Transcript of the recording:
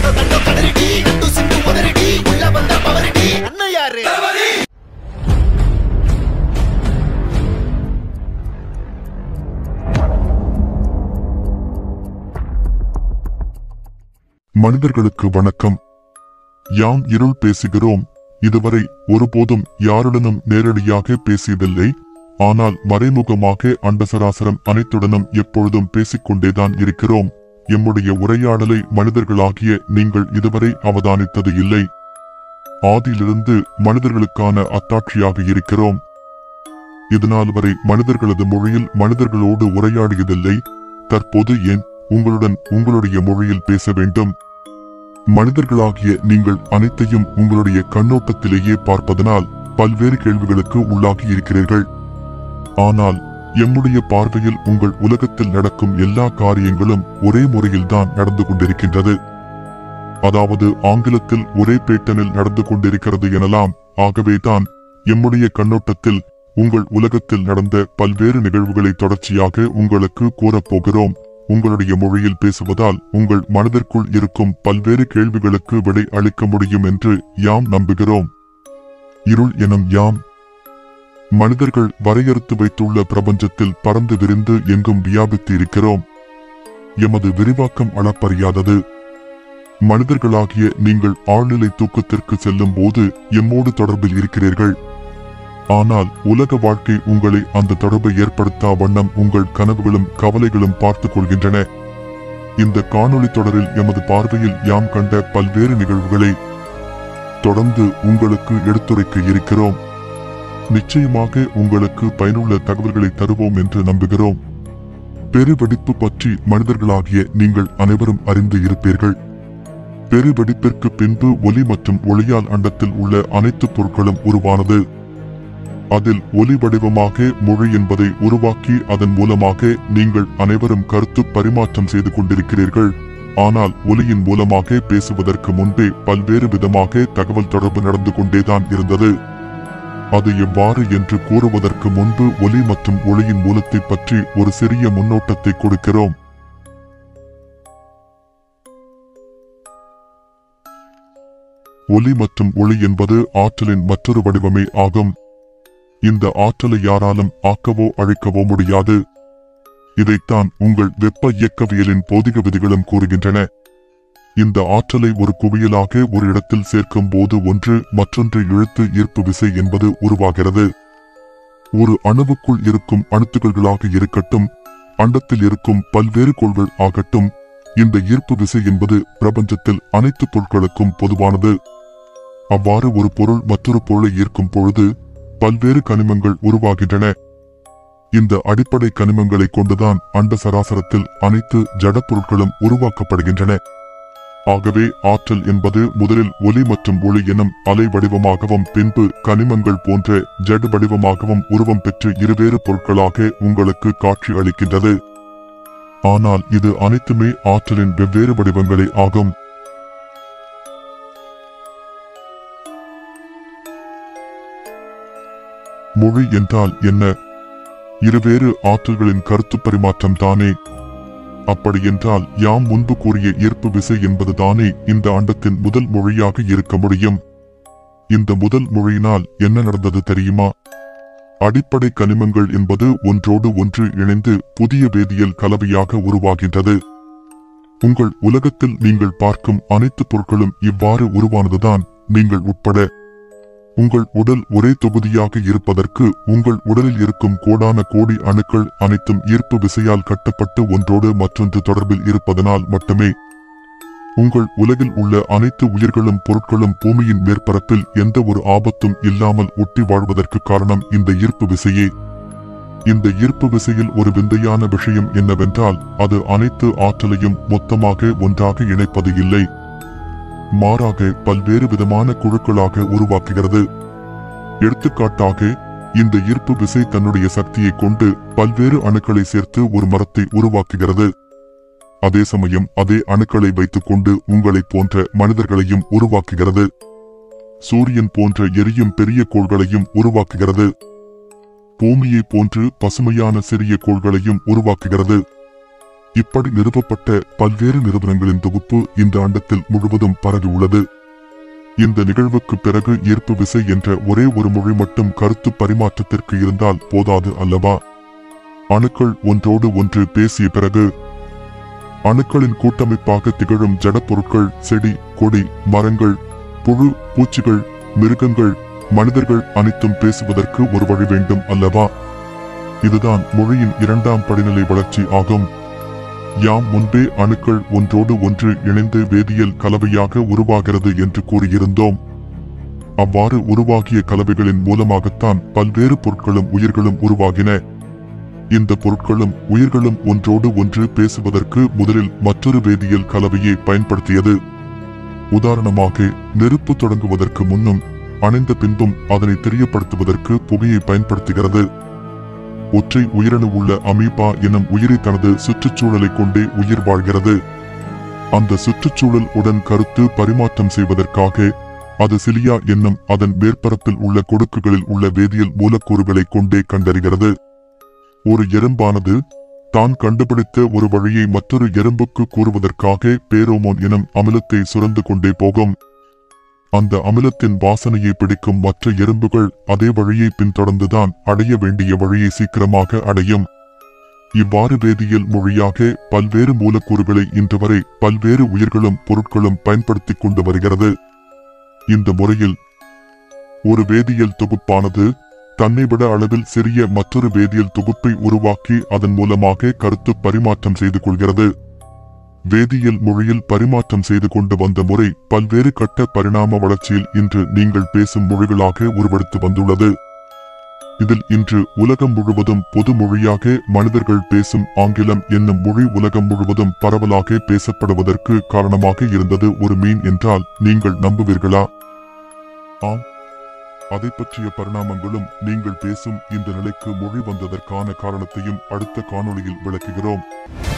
கண்டோ கண்டோ கதறிடி நட்டு சிந்து உதறிடி உள்ள வந்த பவரிடி அண்ணன் யாரு மனிதர்களுக்கு வணக்கம் யாம் இருள் பேசுகிறோம் இதுவரை ஒருபோதும் யாருடனும் நேரடியாக பேசியதில்லை ஆனால் மறைமுகமாக அண்டசராசரம் அனைத்துடனும் எப்பொழுதும் பேசிக்கொண்டேதான் இருக்கிறோம் எம்முடைய உரையாடலை மனிதர்களாகிய நீங்கள் இதுவரை அவதானித்தது இல்லை ஆதியிலிருந்து மனிதர்களுக்கான அத்தாட்சியாக இருக்கிறோம் இதுநாள் வரை மனிதர்களது மொழியில் மனிதர்களோடு உரையாடியதில்லை தற்போது ஏன் உங்களுடன் உங்களுடைய மொழியில் பேச வேண்டும் மனிதர்களாகிய நீங்கள் அனைத்தையும் உங்களுடைய கண்ணோட்டத்திலேயே பார்ப்பதனால் பல்வேறு கேள்விகளுக்கு உள்ளாகி இருக்கிறீர்கள் ஆனால் எம்முடைய பார்வையில் உங்கள் உலகத்தில் நடக்கும் எல்லா காரியங்களும் ஒரே முறையில்தான் நடந்து கொண்டிருக்கின்றது அதாவது ஆங்கிலத்தில் ஒரே பேட்டனில் நடந்து கொண்டிருக்கிறது எனலாம் ஆகவேதான் எம்முடைய கண்ணோட்டத்தில் உங்கள் உலகத்தில் நடந்த பல்வேறு நிகழ்வுகளை தொடர்ச்சியாக உங்களுக்கு கூறப்போகிறோம் உங்களுடைய மொழியில் பேசுவதால் உங்கள் மனதிற்குள் இருக்கும் பல்வேறு கேள்விகளுக்கு விடை அளிக்க முடியும் என்று யாம் நம்புகிறோம் இருள் எனும் யாம் மனிதர்கள் வரையறுத்து வைத்துள்ள பிரபஞ்சத்தில் பறந்து விரிந்து எங்கும் வியாபித்து இருக்கிறோம் எமது விரிவாக்கம் அளப்பறியாதது மனிதர்களாகிய நீங்கள் ஆழ்நிலை தூக்கத்திற்கு செல்லும் போது எம்மோடு தொடர்பில் இருக்கிறீர்கள் ஆனால் உலக வாழ்க்கை உங்களை அந்த தொடர்பை ஏற்படுத்தா வண்ணம் உங்கள் கனவுகளும் கவலைகளும் பார்த்துக் கொள்கின்றன இந்த காணொளி தொடரில் எமது பார்வையில் யாம் கண்ட பல்வேறு நிகழ்வுகளை தொடர்ந்து உங்களுக்கு எடுத்துரைக்க இருக்கிறோம் நிச்சயமாக உங்களுக்கு பயனுள்ள தகவல்களை தருவோம் என்று நம்புகிறோம் பெருவெடிப்பு பற்றி மனிதர்களாகிய நீங்கள் அனைவரும் அறிந்து இருப்பீர்கள் பெருவெடிப்பிற்கு பின்பு ஒலி மற்றும் ஒளியால் அண்டத்தில் உள்ள அனைத்து பொருட்களும் உருவானது அதில் ஒலி வடிவமாக மொழி என்பதை உருவாக்கி அதன் மூலமாக நீங்கள் அனைவரும் கருத்து பரிமாற்றம் செய்து கொண்டிருக்கிறீர்கள் ஆனால் ஒலியின் மூலமாக பேசுவதற்கு முன்பே பல்வேறு விதமாக தகவல் தொடர்பு நடந்து கொண்டேதான் இருந்தது அது எவ்வாறு என்று கூறுவதற்கு முன்பு ஒலி மற்றும் ஒளியின் மூலத்தை பற்றி ஒரு சிறிய முன்னோட்டத்தை கொடுக்கிறோம் ஒலி மற்றும் ஒளி என்பது ஆற்றலின் மற்றொரு வடிவமே ஆகும் இந்த ஆற்றலை யாராலும் ஆக்கவோ அழிக்கவோ முடியாது இதைத்தான் உங்கள் வெப்ப இயக்கவியலின் போதிக விதிகளும் கூறுகின்றன இந்த ஆற்றலை ஒரு குவியலாக ஒரு இடத்தில் சேர்க்கும் போது ஒன்று மற்றொன்று இழுத்து ஈர்ப்பு விசை என்பது உருவாகிறது ஒரு அணுவுக்குள் இருக்கும் அணுத்துகள்களாக இருக்கட்டும் அண்டத்தில் இருக்கும் பல்வேறு கோள்கள் ஆகட்டும் இந்த ஈர்ப்பு விசை என்பது பிரபஞ்சத்தில் அனைத்து பொருட்களுக்கும் பொதுவானது அவ்வாறு ஒரு பொருள் மற்றொரு பொருளை ஈர்க்கும் பொழுது பல்வேறு கனிமங்கள் உருவாகின்றன இந்த அடிப்படை கனிமங்களை கொண்டுதான் அண்ட சராசரத்தில் அனைத்து ஜட பொருட்களும் உருவாக்கப்படுகின்றன ஆகவே ஆற்றல் என்பது முதலில் ஒலி மற்றும் ஒளி எனும் அலை வடிவமாகவும் பின்பு கனிமங்கள் போன்ற ஜட வடிவமாகவும் உருவம் பெற்று இருவேறு பொருட்களாக உங்களுக்கு காட்சி அளிக்கின்றது ஆனால் இது அனைத்துமே ஆற்றலின் வெவ்வேறு வடிவங்களே ஆகும் மொழி என்றால் என்ன இருவேறு ஆற்றல்களின் கருத்து பரிமாற்றம் தானே அப்படியென்றால் யாம் முன்பு கூறிய ஈர்ப்பு விசை என்பதுதானே இந்த அண்டத்தின் முதல் மொழியாக இருக்க முடியும் இந்த முதல் மொழியினால் என்ன நடந்தது தெரியுமா அடிப்படை கனிமங்கள் என்பது ஒன்றோடு ஒன்று இணைந்து புதிய வேதியியல் கலவையாக உருவாகின்றது உங்கள் உலகத்தில் நீங்கள் பார்க்கும் அனைத்து பொருட்களும் இவ்வாறு உருவானதுதான் நீங்கள் உட்பட உங்கள் உடல் ஒரே தொகுதியாக இருப்பதற்கு உங்கள் உடலில் இருக்கும் கோடான கோடி அணுக்கள் அனைத்தும் ஈர்ப்பு விசையால் கட்டப்பட்டு ஒன்றோடு மற்றொன்று தொடர்பில் இருப்பதனால் மட்டுமே உங்கள் உலகில் உள்ள அனைத்து உயிர்களும் பொருட்களும் பூமியின் மேற்பரப்பில் எந்த ஒரு ஆபத்தும் இல்லாமல் ஒட்டி வாழ்வதற்கு காரணம் இந்த ஈர்ப்பு விசையே இந்த ஈர்ப்பு விசையில் ஒரு விந்தையான விஷயம் என்னவென்றால் அது அனைத்து ஆற்றலையும் மொத்தமாக ஒன்றாக இணைப்பது இல்லை மாறாக பல்வேறு விதமான குழுக்களாக உருவாக்குகிறது எடுத்துக்காட்டாக இந்த ஈர்ப்பு விசை தன்னுடைய சக்தியை கொண்டு பல்வேறு அணுக்களை சேர்த்து ஒரு மரத்தை உருவாக்குகிறது அதே சமயம் அதே அணுக்களை வைத்துக்கொண்டு உங்களைப் போன்ற மனிதர்களையும் உருவாக்குகிறது சூரியன் போன்ற எரியும் பெரிய கோள்களையும் உருவாக்குகிறது பூமியை போன்று பசுமையான சிறிய கோள்களையும் உருவாக்குகிறது இப்படி நிறுவப்பட்ட பல்வேறு நிறுவனங்களின் தொகுப்பு இந்த அண்டத்தில் முழுவதும் பரவியுள்ளது இந்த நிகழ்வுக்கு பிறகு ஈர்ப்பு விசை என்ற ஒரே ஒரு மொழி மட்டும் கருத்து பரிமாற்றத்திற்கு இருந்தால் போதாது அல்லவா அணுக்கள் ஒன்றோடு ஒன்று பேசிய பிறகு அணுக்களின் கூட்டமைப்பாக திகழும் ஜடப்பொருட்கள் செடி கொடி மரங்கள் புழு பூச்சிகள் மிருகங்கள் மனிதர்கள் அனைத்தும் பேசுவதற்கு ஒரு வழி வேண்டும் அல்லவா இதுதான் மொழியின் இரண்டாம் படிநிலை வளர்ச்சி ஆகும் யாம் முன்பே அணுக்கள் ஒன்றோடு ஒன்று இணைந்து வேதியியல் கலவையாக உருவாகிறது என்று கூறியிருந்தோம் அவ்வாறு உருவாகிய கலவைகளின் மூலமாகத்தான் பல்வேறு பொருட்களும் உயிர்களும் உருவாகின இந்த பொருட்களும் உயிர்களும் ஒன்றோடு ஒன்று பேசுவதற்கு முதலில் மற்றொரு வேதியியல் கலவையை பயன்படுத்தியது உதாரணமாக நெருப்பு தொடங்குவதற்கு முன்னும் அணைந்த பின்பும் அதனை தெரியப்படுத்துவதற்கு புகையை பயன்படுத்துகிறது ஒற்றை உயிரணு உள்ள அமீபா எனும் உயிரி தனது சுற்றுச்சூழலை கொண்டே உயிர் வாழ்கிறது அந்த சுற்றுச்சூழல் உடன் கருத்து பரிமாற்றம் செய்வதற்காக அது சிலியா என்னும் அதன் மேற்பரப்பில் உள்ள கொடுக்குகளில் உள்ள வேதியியல் மூலக்கூறுகளை கொண்டே கண்டறிகிறது ஒரு எறும்பானது தான் கண்டுபிடித்த ஒரு வழியை மற்றொரு எறும்புக்கு கூறுவதற்காக பேரோமோன் எனும் அமிலத்தை சுரந்து கொண்டே போகும் அந்த அமிலத்தின் வாசனையை பிடிக்கும் மற்ற எறும்புகள் அதே வழியை பின்தொடர்ந்துதான் அடைய வேண்டிய வழியை சீக்கிரமாக அடையும் இவ்வாறு வேதியியல் மொழியாக பல்வேறு மூலக்கூறுகளை இன்று வரை பல்வேறு உயிர்களும் பொருட்களும் பயன்படுத்திக் கொண்டு வருகிறது இந்த முறையில் ஒரு வேதியியல் தொகுப்பானது தன்னை விட அளவில் சிறிய மற்றொரு வேதியியல் தொகுப்பை உருவாக்கி அதன் மூலமாக கருத்து பரிமாற்றம் செய்து கொள்கிறது வேதியியல் மொழியில் பரிமாற்றம் செய்து கொண்டு வந்த முறை பல்வேறு கட்ட பரிணாம வளர்ச்சியில் இன்று நீங்கள் பேசும் மொழிகளாக உருவெடுத்து வந்துள்ளது இதில் இன்று உலகம் முழுவதும் பொது மொழியாக மனிதர்கள் பேசும் ஆங்கிலம் என்னும் மொழி உலகம் முழுவதும் பரவலாக பேசப்படுவதற்கு காரணமாக இருந்தது ஒரு மீன் என்றால் நீங்கள் நம்புவீர்களா ஆம் அதை பற்றிய பரிணாமங்களும் நீங்கள் பேசும் இந்த நிலைக்கு மொழி வந்ததற்கான காரணத்தையும் அடுத்த காணொளியில் விளக்குகிறோம்